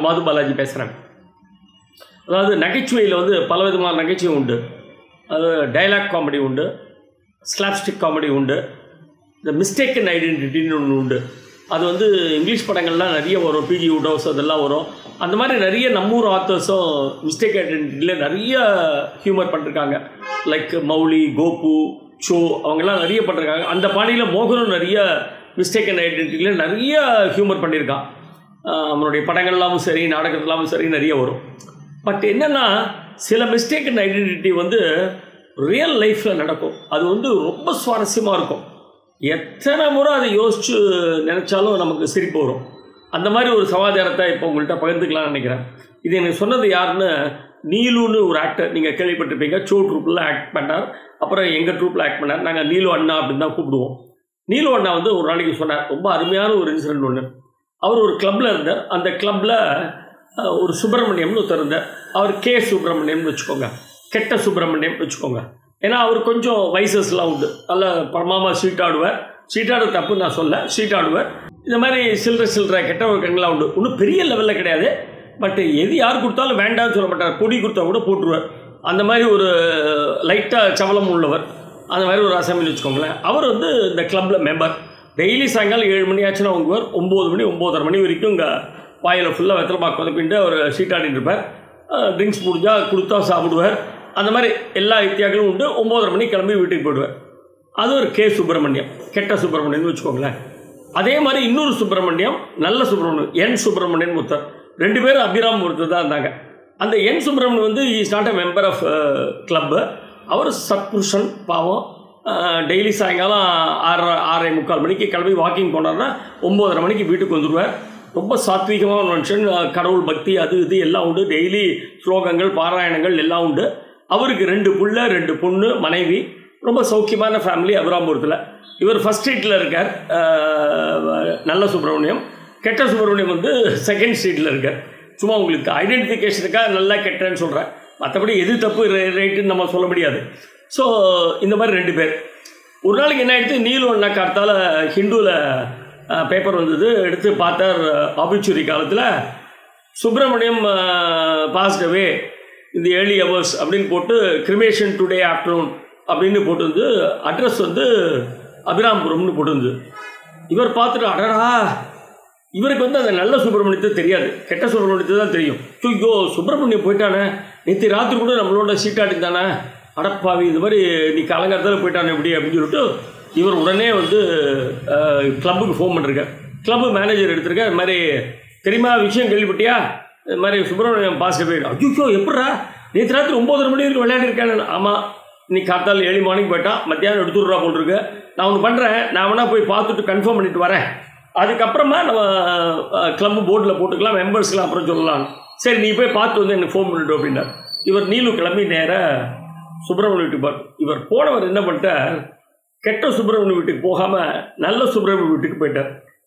உங்கள் மாது பாலாஜி பேசுகிறேன் அதாவது நகைச்சுவையில் வந்து பல விதமான நகைச்சுவை உண்டு அது டைலாக் காமெடி உண்டு ஸ்லாப்ஸ்டிக் காமெடி உண்டு இந்த மிஸ்டேக்கன் ஐடென்டிட்டின்னு ஒன்று உண்டு அது வந்து இங்கிலீஷ் படங்கள்லாம் நிறைய வரும் பிஜி உடோஸ் அதெல்லாம் வரும் அந்த மாதிரி நிறைய நம்மூர் ஆத்தர்ஸும் மிஸ்டேக் ஐடென்டிட்டியில் நிறைய ஹியூமர் பண்ணிருக்காங்க லைக் மௌலி கோபு ஷோ அவங்கெல்லாம் நிறைய பண்ணிருக்காங்க அந்த பாணியில் மோகனும் நிறைய மிஸ்டேக்கன் ஐடென்டிட்டியில் நிறைய ஹியூமர் பண்ணியிருக்கான் ஆஹ் அவனுடைய படங்கள்லாமும் சரி நாடகத்துலாமும் சரி நிறைய வரும் பட் என்னென்னா சில மிஸ்டேக்கன் ஐடென்டிட்டி வந்து ரியல் லைஃப்பில் நடக்கும் அது வந்து ரொம்ப சுவாரஸ்யமாக இருக்கும் எத்தனை முறை அதை யோசித்து நினச்சாலும் நமக்கு சிரிப்பு வரும் அந்த மாதிரி ஒரு சமாச்சாரத்தை இப்போ உங்கள்கிட்ட பகிர்ந்துக்கலாம்னு நினைக்கிறேன் இது எனக்கு சொன்னது யாருன்னு நீலுன்னு ஒரு ஆக்டர் நீங்கள் கேள்விப்பட்டிருப்பீங்க சோ ட்ரூப்பில் ஆக்ட் பண்ணார் அப்புறம் எங்கள் ட்ரூப்பில் ஆக்ட் பண்ணார் நாங்கள் நீலு அண்ணா அப்படின்னு தான் கூப்பிடுவோம் நீலு அண்ணா வந்து ஒரு நாளைக்கு சொன்னார் ரொம்ப அருமையான ஒரு இன்சிடென்ட் ஒன்று அவர் ஒரு கிளப்பில் இருந்தார் அந்த கிளப்பில் ஒரு சுப்பிரமணியம்னு ஒருத்தர் இருந்தார் அவர் கே சுப்பிரமணியம்னு வச்சுக்கோங்க கெட்ட சுப்பிரமணியம் வச்சுக்கோங்க ஏன்னா அவர் கொஞ்சம் வயசஸ்லாம் உண்டு நல்ல பரமாமா சீட் ஆடுவார் சீட்டாடு தப்பு நான் சொல்ல சீட் ஆடுவார் இந்த மாதிரி சில்லற சில்லற கெட்ட ஒழுக்கங்கள்லாம் உண்டு ஒன்றும் பெரிய லெவலில் கிடையாது பட் எது யார் கொடுத்தாலும் வேண்டாம்னு சொல்ல மாட்டார் பொடி கொடுத்தா கூட போட்டுருவார் அந்த மாதிரி ஒரு லைட்டாக சவலம் உள்ளவர் அந்த மாதிரி ஒரு அசம்பிளி வச்சுக்கோங்களேன் அவர் வந்து இந்த கிளப்பில் மெம்பர் டெய்லி சாயங்காலம் ஏழு மணி ஆச்சுன்னா உங்குவார் ஒம்பது மணி ஒம்போதரை மணி வரைக்கும் இங்கே வாயில் ஃபுல்லாக வெத்தலை பாக்கு உதப்பிட்டு அவர் சீட்டாடிட்டு இருப்பார் ட்ரிங்க்ஸ் முடிஞ்சா கொடுத்தா சாப்பிடுவார் அந்த மாதிரி எல்லா வித்தியாக்களும் உண்டு ஒம்போதரை மணிக்கு கிளம்பி வீட்டுக்கு போயிடுவார் அது ஒரு கே சுப்பிரமணியம் கெட்ட சுப்பிரமணியம்னு வச்சுக்கோங்களேன் அதே மாதிரி இன்னொரு சுப்பிரமணியம் நல்ல சுப்பிரமணியம் என் சுப்பிரமணியன் ஒருத்தர் ரெண்டு பேரும் அபிராம் ஒருத்தர் தான் இருந்தாங்க அந்த என் சுப்பிரமணியன் வந்து is not a member of club அவர் சத்புருஷன் பாவம் டெய்லி சாயங்காலம் ஆறரை ஆறரை முக்கால் மணிக்கு கிளம்பி வாக்கிங் போனார்னா ஒம்போதரை மணிக்கு வீட்டுக்கு வந்துடுவார் ரொம்ப சாத்வீகமான மனுஷன் அஹ், கடவுள் பக்தி அது இது எல்லாம் உண்டு டெய்லி ஸ்லோகங்கள் பாராயணங்கள் எல்லாம் உண்டு அவருக்கு ரெண்டு புள்ள ரெண்டு பொண்ணு மனைவி ரொம்ப சௌக்கியமான ஃபேமிலி அபிராம்பூரத்தில் இவர் ஃபஸ்ட் ஸ்ட்ரீட்டில் இருக்கார் அஹ், நல்ல சுப்பிரமணியம் கெட்ட சுப்பிரமணியம் வந்து செகண்ட் ஸ்ட்ரீட்டில் இருக்கார் சும்மா உங்களுக்கு ஐடென்டிஃபிகேஷனுக்காக நல்லா கெட்டேன்னு சொல்கிறேன் மற்றபடி எது தப்பு ரைட்டுன்னு நம்ம சொல்ல முடியாது ஸோ இந்த மாதிரி ரெண்டு பேர் ஒரு நாளைக்கு என்ன ஆயிடுச்சு நீலு அண்ணா கார்த்தால ஹிந்துவில் பேப்பர் வந்தது எடுத்து பார்த்தார் ஆபிச்சுரி காலத்தில் சுப்பிரமணியம் பாஸ்ட் அவே இந்த ஏர்லி ஹவர்ஸ் அப்படின்னு போட்டு கிரிமேஷன் டுடே ஆஃப்டர்நூன் அப்படின்னு போட்டிருந்து அட்ரஸ் வந்து அபிராம்புரம்னு போட்டிருந்தது இவர் பார்த்துட்டு அடடா இவருக்கு வந்து அந்த நல்ல சுப்பிரமணியத்தை தெரியாது கெட்ட சுப்பிரமணியத்தை தான் தெரியும் ஐயோ சுப்பிரமணியம் போயிட்டானே நேற்று ராத்திரி கூட நம்மளோட சீட்டாடி தானே அடப்பாவி இது மாதிரி நீ காலங்காலத்தில் போயிட்டானே எப்படி அப்படின்னு சொல்லிட்டு இவர் உடனே வந்து கிளப்புக்கு ஃபோன் பண்ணிருக்கார் கிளப்பு மேனேஜர் எடுத்திருக்கார் இது மாதிரி தெரியுமா விஷயம் கேள்விப்பட்டியா இது மாதிரி சுப்பிரமணியம் பாஸ்ட் போயிடும் ஐயோ எப்பட்றா நேற்று ராத்திரி ஒம்பதரை மணி வரைக்கும் விளையாடிருக்கேன் ஆமாம் இன்னைக்கு காத்தால் ஏழு மணிக்கு போயிட்டான் மத்தியானம் எடுத்துடுறா போட்டிருக்கு நான் ஒன்று பண்ணுறேன் நான் வேணா போய் பார்த்துட்டு கன்ஃபார்ம் பண்ணிட்டு வரேன் அதுக்கப்புறமா நம்ம கிளப் போர்டில் போட்டுக்கலாம் மெம்பர்ஸ்லாம் அப்புறம் சொல்லலாம் சரி நீ போய் பார்த்து வந்து எனக்கு ஃபோன் பண்ணிட்டு அப்படின்னார் இவர் நீலு கிளம்பி நேராக சுப்பிரமணிய வீட்டுக்கு போய் இவர் போனவர் என்ன பண்ணிட்டார் கெட்ட சுப்பிரமணிய வீட்டுக்கு போகாமல் நல்ல சுப்பிரமணிய வீட்டுக்கு போயிட்டார்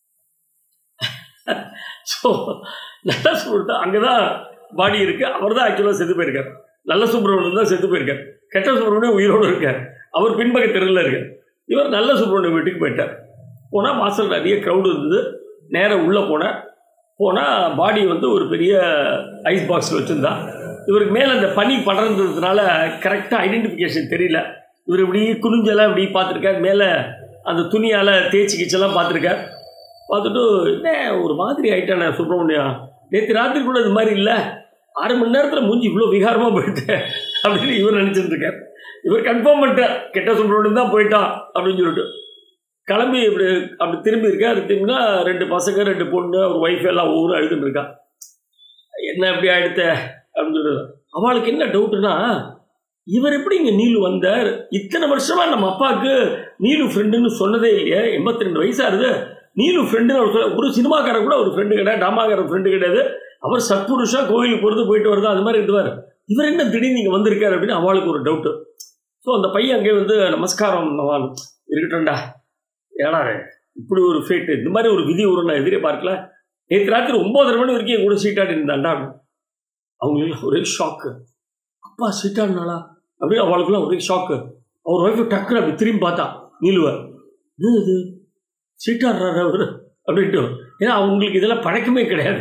ஸோ நல்ல சுப்பிரமணியம் அங்கே தான் பாடி இருக்குது அவர் தான் ஆக்சுவலாக செத்து போயிருக்கார் நல்ல சுப்பிரமணியம் தான் செத்து போயிருக்கார் கெட்ட சுப்பிரமணியம் உயிரோடு இருக்கார் அவர் பின்பக்க தெருவில் இருக்கார் இவர் நல்ல சுப்பிரமணிய வீட்டுக்கு போயிட்டார் போனால் வாசல் நிறைய க்ரௌடு இருந்தது நேராக உள்ளே போனேன் போனால் பாடி வந்து ஒரு பெரிய ஐஸ் பாக்ஸில் வச்சுருந்தா இவருக்கு மேலே அந்த பனி படர்ந்ததுனால கரெக்டாக ஐடென்டிஃபிகேஷன் தெரியல இவர் இப்படி குனிஞ்செல்லாம் இப்படி பார்த்துருக்கார் மேலே அந்த துணியால் தேய்ச்சி கிச்செல்லாம் பார்த்துருக்கார் பார்த்துட்டு என்ன ஒரு மாதிரி ஆயிட்டானே சுப்பிரமணியம் நேற்று ராத்திரி கூட இது மாதிரி இல்லை அரை மணி நேரத்தில் மூஞ்சி இவ்வளோ விகாரமாக போயிட்டேன் அப்படின்னு இவர் நினச்சிட்டு இருக்கார் இவர் கன்ஃபார்ம் பண்ணிட்டார் கெட்ட சுப்பிரமணியம் தான் போயிட்டான் அப்படின்னு சொல்லிட்டு கிளம்பி இப்படி அப்படி திரும்பி இருக்கா திரும்பினா ரெண்டு பசங்க ரெண்டு பொண்ணு அவர் ஒய்ஃப் எல்லாம் ஒவ்வொரு அழுதுன்னு இருக்கா என்ன இப்படி ஆயிடுத்த அப்படின்னு சொல்லிட்டு அவளுக்கு என்ன டவுட்டுனா இவர் எப்படி இங்கே நீலு வந்தார் இத்தனை வருஷமா நம்ம அப்பாவுக்கு நீலு ஃப்ரெண்டுன்னு சொன்னதே இல்லையே எண்பத்தி ரெண்டு வயசாகுது நீலு ஃப்ரெண்டுன்னு அவர் சொல்ல ஒரு சினிமாக்காரர் கூட ஒரு ஃப்ரெண்டு கிடையாது டாமாக்காரர் ஃப்ரெண்டு கிடையாது அவர் சத்புருஷா கோயிலுக்கு போகிறது போயிட்டு வருது அது மாதிரி இருந்துவார் இவர் என்ன திடீர்னு நீங்கள் வந்திருக்காரு அப்படின்னு அவளுக்கு ஒரு டவுட்டு ஸோ அந்த பையன் அங்கே வந்து நமஸ்காரம் நவான் இருக்கட்டும்டா ஏடா இப்படி ஒரு ஃபேட்டு இந்த மாதிரி ஒரு விதி ஒரு நான் எதிரே பார்க்கல நேற்று ராத்திரி ஒன்பதரை மணி வரைக்கும் என் கூட சீட்டாடி இருந்தாண்டா அவங்களுக்கு ஒரே ஷாக்கு அப்பா சீட்டாடினாளா அப்படியே அவளுக்குலாம் ஒரே ஷாக்கு அவர் ஒய்ஃபு டக்குன்னு அப்படி திரும்பி பார்த்தா நீலுவ இது இது சீட்டாடுறாரு அவர் அப்படின்ட்டு ஏன்னா அவங்களுக்கு இதெல்லாம் பழக்கமே கிடையாது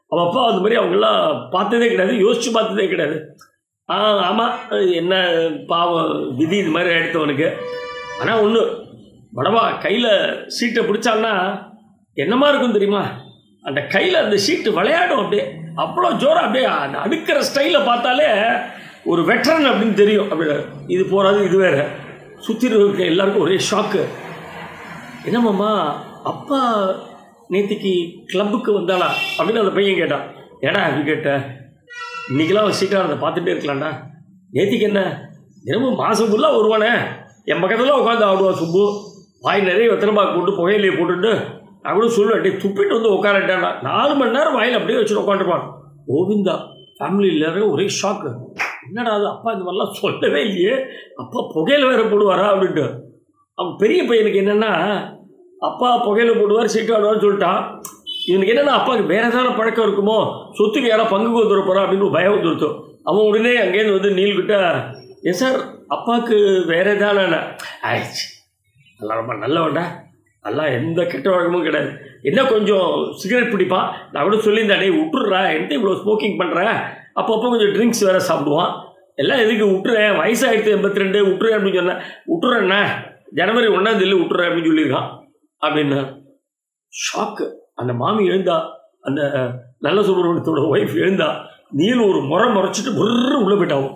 அவள் அப்பா அந்த மாதிரி அவங்கெல்லாம் பார்த்ததே கிடையாது யோசிச்சு பார்த்ததே கிடையாது ஆ ஆமாம் என்ன பாவம் விதி இது மாதிரி எடுத்தவனுக்கு ஆனால் ஒன்று படவா கையில் சீட்டை பிடிச்சான்னா என்னமா இருக்கும் தெரியுமா அந்த கையில் அந்த சீட்டு விளையாடும் அப்படியே அவ்வளோ ஜோராக அப்படியே அந்த அடுக்கிற ஸ்டைலை பார்த்தாலே ஒரு வெட்டரன் அப்படின்னு தெரியும் அப்படி இது போகாது இது வேற சுற்றி இருக்க எல்லாருக்கும் ஒரே ஷாக்கு என்னம்மாம்மா அப்பா நேத்திக்கு கிளப்புக்கு வந்தாளா அப்படின்னு அந்த பையன் கேட்டான் ஏடா அப்படி கேட்ட இன்னைக்கெல்லாம் அவன் சீக்கிரம் அதை பார்த்துட்டே இருக்கலாம்டா நேத்திக்கு என்ன தினமும் மாதம் ஃபுல்லாக வருவானே என் பக்கத்தில் உட்காந்து ஆடுவான் சுப்பு வாய் நிறைய வெத்தனமாக போட்டு புகையிலையை போட்டுட்டு நான் கூட சொல்லுவேன் டே துப்பிட்டு வந்து உட்காரட்டான்டா நாலு மணி நேரம் வாயில் அப்படியே வச்சுட்டு உட்காந்துருப்பான் கோவிந்தா ஃபேமிலி எல்லாரும் ஒரே ஷாக்கு என்னடா அது அப்பா இந்த மாதிரிலாம் சொல்லவே இல்லையே அப்பா புகையில வேற போடுவாரா அப்படின்ட்டு அவன் பெரிய பையனுக்கு என்னென்னா அப்பா புகையில போடுவார் சீட்டு ஆடுவார்னு சொல்லிட்டான் இவனுக்கு என்னென்னா அப்பாவுக்கு வேற ஏதாவது பழக்கம் இருக்குமோ சொத்துக்கு யாரோ பங்குக்கு வந்துட போகிறா அப்படின்னு ஒரு பயம் வந்துருத்தோம் அவன் உடனே அங்கேருந்து வந்து நீல்கிட்ட ஏன் சார் அப்பாவுக்கு வேற ஏதாவது ஆயிடுச்சு நல்லா ரொம்ப நல்லவன்டா நல்லா எந்த கெட்ட வழக்கமும் கிடையாது என்ன கொஞ்சம் சிகரெட் பிடிப்பான் நான் கூட சொல்லியிருந்தேன் டேய் விட்டுடுறா எந்த இவ்வளோ ஸ்மோக்கிங் பண்ணுறேன் அப்பப்போ கொஞ்சம் ட்ரிங்க்ஸ் வேறு சாப்பிடுவான் எல்லாம் எதுக்கு விட்டுறேன் வயசாகிடுத்து எண்பத்தி ரெண்டு விட்டுறேன் அப்படின்னு சொன்னேன் விட்டுறேண்ணே ஜனவரி ஒன்றாம் தேதி விட்டுறேன் அப்படின்னு சொல்லியிருக்கான் அப்படின்னு ஷாக்கு அந்த மாமி எழுந்தா அந்த நல்ல சுப்பிரமணியத்தோட ஒய்ஃப் எழுந்தா நீல் ஒரு முறை முறைச்சிட்டு புர்ரு உள்ளே போயிட்டாவும்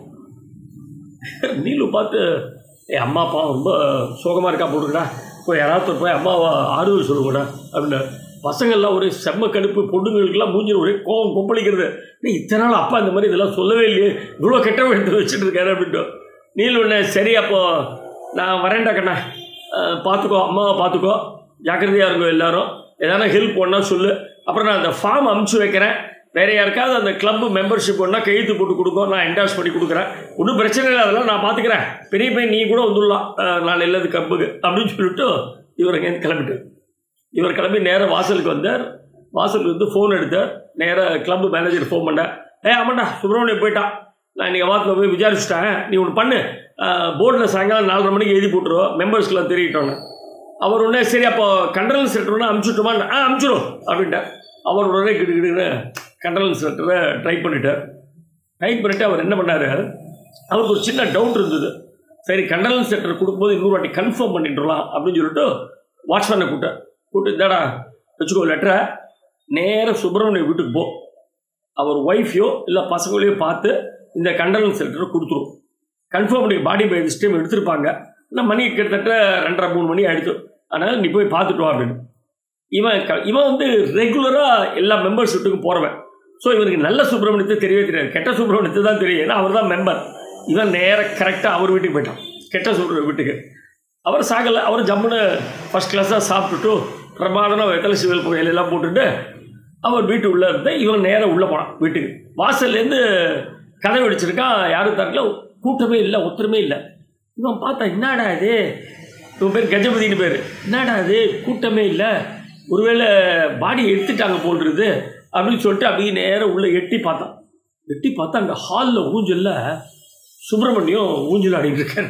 நீலு பார்த்து ஏ அம்மா அப்பா ரொம்ப சோகமாக இருக்கா போட்டுக்கடா போய் யாராவது போய் அம்மாவை ஆறுதல் சொல்லுங்கடா அப்படின்னு பசங்கள்லாம் ஒரே செம்ம கடுப்பு பொண்ணுங்களுக்கெல்லாம் மூஞ்சில் ஒரே கோவம் கொப்பளிக்கிறது நீ இத்தனை நாள் அப்பா இந்த மாதிரி இதெல்லாம் சொல்லவே இல்லையே இவ்வளோ கெட்ட எடுத்து வச்சுட்டு இருக்காரு அப்படின்ட்டு நீல் ஒன்று சரி அப்போ நான் வரேன்டா கண்ணா அஹ், பார்த்துக்கோ அம்மாவை பார்த்துக்கோ ஜாக்கிரதையாக இருங்கோ எல்லாரும் எதனா ஹெல்ப் பண்ணா சொல்லு அப்புறம் நான் அந்த ஃபார்ம் அமுச்சு வைக்கிறேன் வேற யாருக்காவது அந்த கிளப் மெம்பர்ஷிப் ஒன்றா கையெழுத்து போட்டு கொடுக்கும் நான் என்டாஸ் பண்ணி கொடுக்குறேன் ஒன்றும் பிரச்சனை இல்லை அதெல்லாம் நான் பார்த்துக்கிறேன் பெரிய பையன் நீ கூட வந்துடலாம் அஹ், நாளை இல்லாத கப்புக்கு அப்படின்னு சொல்லிட்டு இவர் அங்கேருந்து கிளம்பிட்டு இவர் கிளம்பி நேராக வாசலுக்கு வந்தார் வாசலுக்கு வந்து ஃபோன் எடுத்தார் நேராக கிளப் மேனேஜர் ஃபோன் பண்ணேன் ஏ ஆமாண்டா சுப்பிரமணியம் போயிட்டான் நான் இன்றைக்கி வாசலில் போய் விசாரிச்சிட்டேன் நீ ஒன்று பண்ணு போர்டில் சாயங்காலம் நாலரை மணிக்கு எழுதி போட்டுருவோம் மெம்பர்ஸ்க்கெலாம் தெரியட்டோன்னு அவர் உடனே சரி அப்போ கண்டலன்ஸ் லெட்டர்னா அனுப்பிச்சுட்டுமா ஆ அனுப்பிச்சிடும் அப்படின்ட்டார் அவர் உடனே கிடுக்கிடுன்னு கண்டலன்ஸ் லெட்டரை டைப் பண்ணிட்டார் டைப் பண்ணிட்டு அவர் என்ன பண்ணார் அவருக்கு ஒரு சின்ன டவுட் இருந்தது சரி கண்டலன்ஸ் லெட்டர் கொடுக்கும்போது இன்னொரு வாட்டி கன்ஃபார்ம் பண்ணிட்டுலாம் அப்படின்னு சொல்லிட்டு வாட்ச்மேனை கூப்பிட்டார் கூப்பிட்டு இந்தாடா வச்சுக்கோ லெட்டரை நேராக சுப்பிரமணிய வீட்டுக்கு போ அவர் ஒய்ஃபையோ இல்லை பசங்களையோ பார்த்து இந்த கண்டலன்ஸ் லெட்டரை கொடுத்துரும் கன்ஃபார்ம் பண்ணி பாடி பை திஸ் டைம் எடுத்திருப்பாங்க ஆனால் மணி கிட்டத்தட்ட ரெண்டரை மூணு மணி ஆயிடுச்சு அதனால் நீ போய் பார்த்துட்டு வா அப்படின்னு இவன் க இவன் வந்து ரெகுலராக எல்லா மெம்பர்ஸ் வீட்டுக்கும் போகிறவன் ஸோ இவனுக்கு நல்ல சுப்பிரமணியத்தை தெரியவே தெரியாது கெட்ட சுப்பிரமணியத்தை தான் தெரியும் ஏன்னா அவர் தான் மெம்பர் இவன் நேராக கரெக்டாக அவர் வீட்டுக்கு போயிட்டான் கெட்ட சுப்பிரமணிய வீட்டுக்கு அவர் சாகலை அவர் ஜம்முன்னு ஃபஸ்ட் கிளாஸாக சாப்பிட்டுட்டு பிரமாதமாக வெத்தலை சிவல் புகையிலெல்லாம் போட்டுட்டு அவர் வீட்டு உள்ளே இருந்து இவன் நேராக உள்ளே போனான் வீட்டுக்கு வாசல்லேருந்து கதை வெடிச்சிருக்கான் யாரும் தரல கூட்டமே இல்லை ஒருத்தருமே இல்லை இவன் பார்த்தா என்னடா இது இவன் பேர் கஜபதினு பேர் என்னடா இது கூட்டமே இல்லை ஒருவேளை பாடி எடுத்துட்டாங்க போன்றது அப்படின்னு சொல்லிட்டு அப்படியே நேராக உள்ளே எட்டி பார்த்தான் எட்டி பார்த்தா அங்கே ஹாலில் ஊஞ்சலில் சுப்பிரமணியம் ஊஞ்சல் ஆடிட்டு இருக்காரு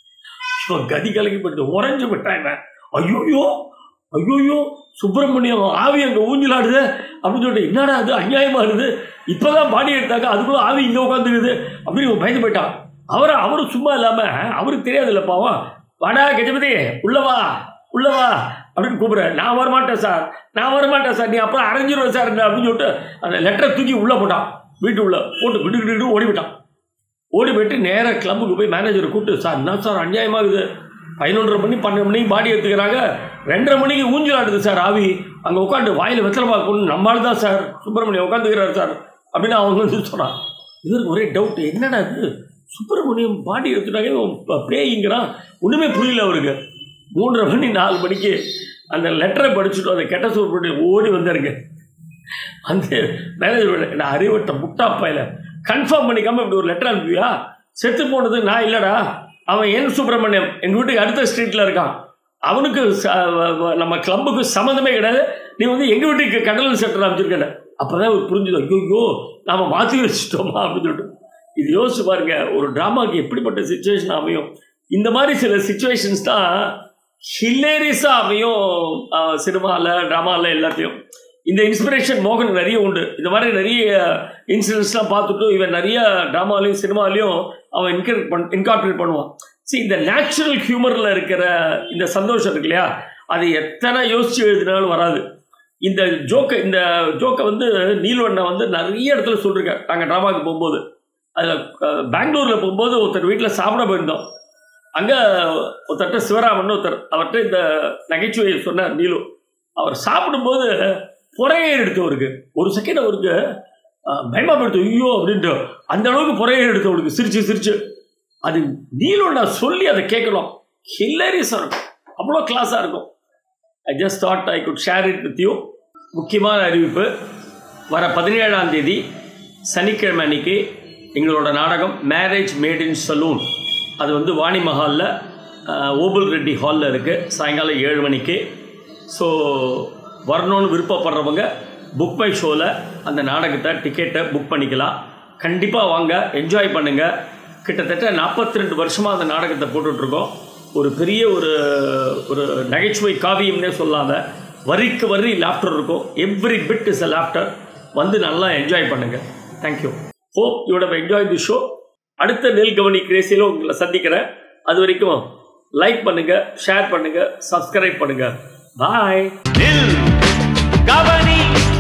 இவன் கதி கலங்கி போயிட்டு உறைஞ்சு விட்டான் இவன் ஐயோயோ ஐயோயோ சுப்பிரமணியம் ஆவி அங்கே ஊஞ்சலாடுது அப்படின்னு சொல்லிட்டு என்னடா அது அநியாயமா இருக்குது இப்போதான் பாடி எடுத்தாங்க அதுக்குள்ள ஆவி இங்கே உட்காந்துக்குது அப்படின்னு இவன் பயந்து போயிட்டான் அவரை அவரும் சும்மா இல்லாமல் அவருக்கு தெரியாதுல்ல பாவம் வாடா கஜபதி உள்ளவா உள்ளவா அப்படின்னு கூப்பிடுற நான் வரமாட்டேன் சார் நான் வரமாட்டேன் சார் நீ அப்புறம் அரைஞ்சிருவேன் சார் அப்படின்னு சொல்லிட்டு அந்த லெட்டரை தூக்கி உள்ளே போட்டான் வீட்டு உள்ள போட்டு கிட்டு கிட்டு ஓடி விட்டான் ஓடி போயிட்டு நேராக கிளப்புக்கு போய் மேனேஜரை கூப்பிட்டு சார் என்ன சார் அநியாயமாகுது பதினொன்றரை மணி பன்னெண்டு மணிக்கு பாடி எடுத்துக்கிறாங்க ரெண்டரை மணிக்கு ஊஞ்சல் ஆடுது சார் ஆவி அங்கே உட்காந்து வாயில் வெத்தலை பார்க்கணும் நம்மளால தான் சார் சுப்பிரமணியம் உட்காந்துக்கிறார் சார் அப்படின்னு அவங்க வந்து சொன்னான் இவருக்கு ஒரே டவுட் என்னடா இது சுப்பிரமணியம் பாடி எடுத்துட்டாங்க இவன் ப- பேய்ங்கிறான் ஒன்றுமே புரியல அவருக்கு மூன்றரை மணி நாலு மணிக்கு அந்த லெட்டரை படிச்சுட்டு அந்த கெட்ட சுப்பிரமணியம் ஓடி வந்தாருங்க அந்த மேனேஜர் நான் அறிவட்ட முட்டாப்பாயில கன்ஃபார்ம் பண்ணிக்காம இப்படி ஒரு லெட்டர் அனுப்புவியா செத்து போனது நான் இல்லைடா அவன் என் சுப்பிரமணியம் எங்கள் வீட்டுக்கு அடுத்த ஸ்ட்ரீட்டில் இருக்கான் அவனுக்கு ச- வ- வ- நம்ம கிளப்புக்கு சம்மந்தமே கிடையாது நீ வந்து எங்கள் வீட்டுக்கு கடல் செட்டர் அமைச்சிருக்கேன் அப்போ தான் அவர் புரிஞ்சுது ஐயோ நாம மாற்றி வச்சுட்டோமா அப்படின்னு சொல்லிட்டு இது யோசிச்சு பாருங்க ஒரு ட்ராமாக்கு எப்படிப்பட்ட சுச்சுவேஷன் அமையும் இந்த மாதிரி சில சுச்சுவேஷன்ஸ் தான் ஹில்லேரியஸாக அமையும் சினிமாவில் ட்ராமாவில் எல்லாத்தையும் இந்த இன்ஸ்பிரேஷன் மோகன் நிறைய உண்டு இந்த மாதிரி நிறைய இன்சிடென்ட்ஸ்லாம் பார்த்துட்டு இவன் நிறைய ட்ராமாலையும் சினிமாலையும் அவன் இன்கரேட் பண் இன்கார்பரேட் பண்ணுவான் see இந்த நேச்சுரல் ஹியூமரில் இருக்கிற இந்த சந்தோஷம் இருக்கு இல்லையா அது எத்தனை யோசிச்சு எழுதினாலும் வராது இந்த ஜோக்கை இந்த ஜோக்கை வந்து நீல்வண்ணை வந்து நிறைய இடத்துல சொல்லிருக்கார் நாங்கள் ட்ராமாவுக்கு போகும்போது அதில் பெங்களூரில் போகும்போது ஒருத்தர் வீட்டில் சாப்பிட போயிருந்தோம் அங்கே ஒருத்தர்கிட்ட சிவராமன் ஒருத்தர் அவர்கிட்ட இந்த நகைச்சுவையை சொன்னார் நீலு அவர் சாப்பிடும்போது புறையேர் எடுத்தவருக்கு ஒரு செகண்ட் அவருக்கு அஹ், பயமா போயிடுத்து ஐயோ அப்படின்ட்டு அந்த அளவுக்கு புறையேர் எடுத்தவருக்கு சிரிச்சு சிரிச்சு அது நீலும் நான் சொல்லி அதை கேட்கணும் ஹில்லரியஸாக இருக்கும் அவ்வளோ கிளாஸாக இருக்கும் I just thought I could share it with you முக்கியமான அறிவிப்பு வர பதினேழாம் தேதி சனிக்கிழமை அன்னைக்கு எங்களோட நாடகம் மேரேஜ் மேட் இன் சலூன் அது வந்து வாணி மஹாலில் ஓபுல் ரெட்டி ஹாலில் இருக்குது சாயங்காலம் ஏழு மணிக்கு ஸோ வரணும்னு விருப்பப்படுறவங்க புக் மை ஷோவில் அந்த நாடகத்தை டிக்கெட்டை புக் பண்ணிக்கலாம் கண்டிப்பாக வாங்க என்ஜாய் பண்ணுங்கள் கிட்டத்தட்ட நாற்பத்தி ரெண்டு வருஷமாக அந்த நாடகத்தை போட்டுட்ருக்கோம் ஒரு பெரிய ஒரு ஒரு நகைச்சுவை காவியம்னே சொல்லாத வரிக்கு வரி லாஃப்டர் இருக்கும் every bit is a laughter வந்து நல்லா என்ஜாய் பண்ணுங்கள் thank you hope you'd have enjoy the show அடுத்த நெல் கவனி கிரேசியில் உங்களை சந்திக்கிறேன் அது வரைக்கும் லைக் பண்ணுங்கள் ஷேர் பண்ணுங்கள் சப்ஸ்கிரைப் பண்ணுங்கள் பாய் நில் கவனி